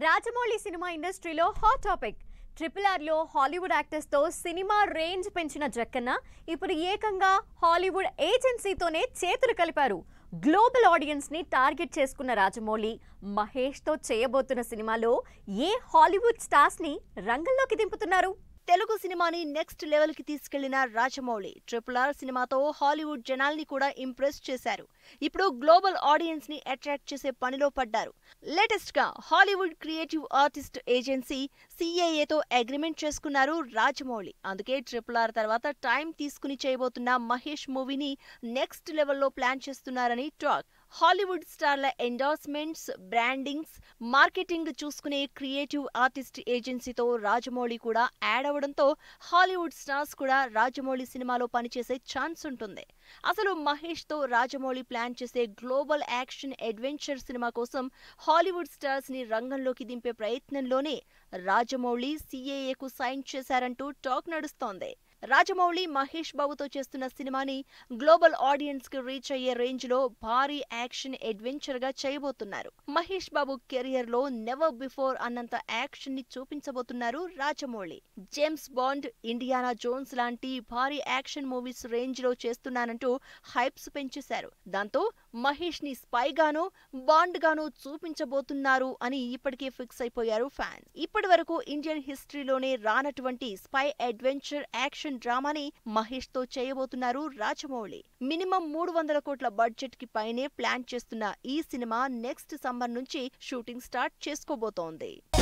Rajamouli cinema ఇండస్ట్రీలో hot topic triple ఆర్లో Hollywood యాక్టర్స్తో సినిమా రేంజ్ పెంచిన జక్కన్న ఇప్పుడు ఏకంగా హాలీవుడ్ ఏజెన్సీతోనే చేతులు కలిపారు గ్లోబల్ ఆడియన్స్ని టార్గెట్ చేసుకున్న రాజమౌళి మహేష్తో చేయబోతున్న సినిమాలో ఏ హాలీవుడ్ స్టార్స్ని రంగంలోకి దింపుతున్నారు తెలుగు సినిమాని నెక్స్ట్ లెవెల్ కి తీసుకెళ్లిన రాజమౌళి ట్రిపుల్ ఆర్ సినిమాతో హాలీవుడ్ జనాల్ని కూడా ఇంప్రెస్ చేశారు ఇప్పుడు గ్లోబల్ ఆడియన్స్ ని అట్రాక్ట్ చేసే పనిలో పడ్డారు లేటెస్ట్ గా హాలీవుడ్ క్రియేటివ్ ఆర్టిస్ట్ ఏజెన్సీ సిఏఏతో అగ్రిమెంట్ చేసుకున్నారు రాజమౌళి అందుకే ట్రిపుల్ ఆర్ తర్వాత టైం తీసుకుని చేయబోతున్న మహేష్ మూవీని నెక్స్ట్ లెవెల్లో ప్లాన్ చేస్తున్నారని టాక్ హాలీవుడ్ స్టార్ల ఎండార్స్మెంట్స్ బ్రాండింగ్స్ మార్కెటింగ్ చూసుకునే క్రియేటివ్ ఆర్టిస్ట్ ఏజెన్సీతో రాజమౌళి కూడా యాడ్ అవడంతో హాలీవుడ్ స్టార్స్ కూడా రాజమౌళి సినిమాలో పనిచేసే ఛాన్స్ ఉంటుంది అసలు మహేష్ తో రాజమౌళి ప్లాన్ చేసే గ్లోబల్ యాక్షన్ అడ్వెంచర్ సినిమా కోసం హాలీవుడ్ స్టార్స్ ని రంగంలోకి దింపే ప్రయత్నంలోనే రాజమౌళి సిఏఏకు సైన్ చేశారంటూ టాక్ నడుస్తోంది రాజమౌళి మహేష్ బాబుతో చేస్తున్న సినిమాని గ్లోబల్ ఆడియన్స్ కి రీచ్ అయ్యే రేంజ్ లో భారీ యాక్షన్ అడ్వెంచర్ గా చేయబోతున్నారు మహేష్ బాబు కెరియర్ లో నెవర్ బిఫోర్ అన్నంత యాక్షన్ ని చూపించబోతున్నారు Rajamouli James Bond Indiana Jones లాంటి భారీ యాక్షన్ మూవీస్ రేంజ్ లో చేస్తున్నానంటూ హైప్స్ పెంచేశారు దాంతో మహేష్ ని స్పై గానో బాండ్ గానో చూపించబోతున్నారు అని ఇప్పటికే ఫిక్స్ అయిపోయారు ఫ్యాన్స్ ఇప్పటి వరకు ఇండియన్ హిస్టరీలోనే రానటువంటి స్పై అడ్వెంచర్ యాక్షన్ డ్రామాని మహేష్ తో చేయబోతున్నారు రాజమౌళి మినిమం మూడు వందల కోట్ల బడ్జెట్ కి పైనే ప్లాన్ చేస్తున్న ఈ సినిమా నెక్స్ట్ సమ్మర్ నుంచి షూటింగ్ స్టార్ట్ చేసుకోబోతోంది